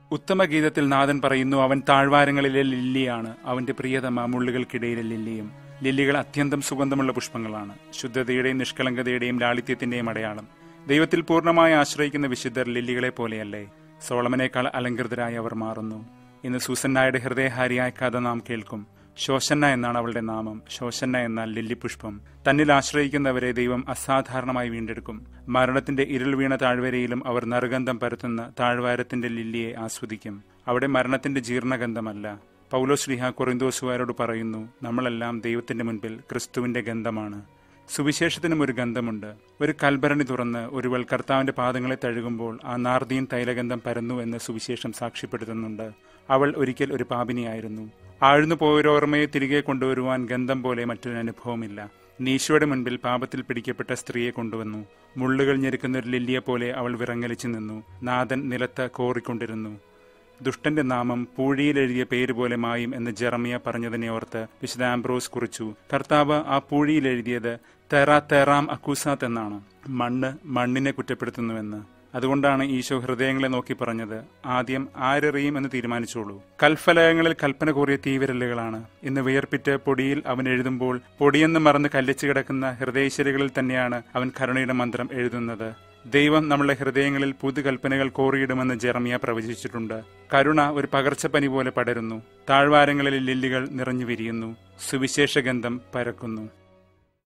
ഉത്തമഗീതത്തിൽ നാഥൻ പറയുന്നു അവൻ താഴ്വാരങ്ങളിലെ ലില്ലിയാണ് അവന്റെ പ്രിയതമ മുള്ളുകൾക്കിടയിലെ ലില്ലിയും ലില്ലികൾ അത്യന്തം സുഗന്ധമുള്ള പുഷ്പങ്ങളാണ് ശുദ്ധതയുടെയും നിഷ്കളങ്കതയുടെയും ലാളിത്യത്തിന്റെയും അടയാളം ദൈവത്തിൽ പൂർണ്ണമായി ആശ്രയിക്കുന്ന വിശുദ്ധർ ലില്ലികളെ പോലെയല്ലേ സോളമനേക്കാൾ അലങ്കൃതരായി അവർ മാറുന്നു ഇന്ന് സൂസന്നായുടെ ഹൃദയഹാരിയായ കഥ നാം കേൾക്കും ശോഷന്ന എന്നാണ് അവളുടെ നാമം ശോഷന്ന എന്നാൽ ലില്ലിപുഷ്പം തന്നിൽ ആശ്രയിക്കുന്നവരെ ദൈവം അസാധാരണമായി വീണ്ടെടുക്കും മരണത്തിന്റെ ഇരുൾ വീണ താഴ്വരയിലും അവർ നറുഗന്ധം പരത്തുന്ന താഴ്വാരത്തിന്റെ ലില്ലിയെ ആസ്വദിക്കും അവിടെ മരണത്തിന്റെ ജീർണഗന്ധമല്ല പൗലോശ്ലിഹ കൊറിന്തോസുകാരോട് പറയുന്നു നമ്മളെല്ലാം ദൈവത്തിന്റെ മുൻപിൽ ക്രിസ്തുവിന്റെ ഗന്ധമാണ് സുവിശേഷത്തിനും ഒരു ഗന്ധമുണ്ട് ഒരു കൽഭരണി തുറന്ന് ഒരുവൾ കർത്താവിന്റെ പാദങ്ങളെ തഴുകുമ്പോൾ ആ നാർദീൻ തൈലഗന്ധം പരന്നു എന്ന് സുവിശേഷം സാക്ഷ്യപ്പെടുത്തുന്നുണ്ട് അവൾ ഒരിക്കൽ ഒരു പാപിനിയായിരുന്നു ആഴ്ന്നു പോയൊരോർമ്മയെ തിരികെ കൊണ്ടുവരുവാൻ ഗന്ധം പോലെ മറ്റൊരു അനുഭവമില്ല നീശോയുടെ മുൻപിൽ പാപത്തിൽ പിടിക്കപ്പെട്ട സ്ത്രീയെ കൊണ്ടുവന്നു മുള്ളുകൾ ഞെരുക്കുന്ന ഒരു ലില്ലിയെ പോലെ അവൾ വിറങ്ങലിച്ചു നിന്നു നാഥൻ നിലത്ത് കോറിക്കൊണ്ടിരുന്നു ദുഷ്ടന്റെ നാമം പൂഴിയിൽ എഴുതിയ പേര് പോലെ മായും എന്ന് ജെറമിയ പറഞ്ഞതിനെ ഓർത്ത് വിശുദ്ധ ആംബ്രോസ് കുറിച്ചു കർത്താവ് ആ പൂഴിയിൽ എഴുതിയത് തെറാ തെറാം അക്കൂസാത്ത് എന്നാണ് മണ്ണ് മണ്ണിനെ കുറ്റപ്പെടുത്തുന്നുവെന്ന് അതുകൊണ്ടാണ് ഈശോ ഹൃദയങ്ങളെ നോക്കി പറഞ്ഞത് ആദ്യം ആരെറിയും എന്ന് തീരുമാനിച്ചോളൂ കൽഫലയങ്ങളിൽ കൽപ്പന കൂറിയ തീവിരലുകളാണ് ഇന്ന് വിയർപ്പിറ്റ് പൊടിയിൽ അവൻ എഴുതുമ്പോൾ പൊടിയെന്ന് മറന്ന് കല്ലിച്ചു കിടക്കുന്ന ഹൃദയശരികളിൽ തന്നെയാണ് അവൻ കരുണയുടെ മന്ത്രം എഴുതുന്നത് ദൈവം നമ്മളുടെ ഹൃദയങ്ങളിൽ പുതുകൽപ്പനകൾ കോറിയിടുമെന്ന് ജെറമിയ പ്രവചിച്ചിട്ടുണ്ട് കരുണ ഒരു പകർച്ചപ്പനി പോലെ പടരുന്നു താഴ്വാരങ്ങളിൽ ലില്ലികൾ നിറഞ്ഞു വിരിയുന്നു സുവിശേഷഗന്ധം പരക്കുന്നു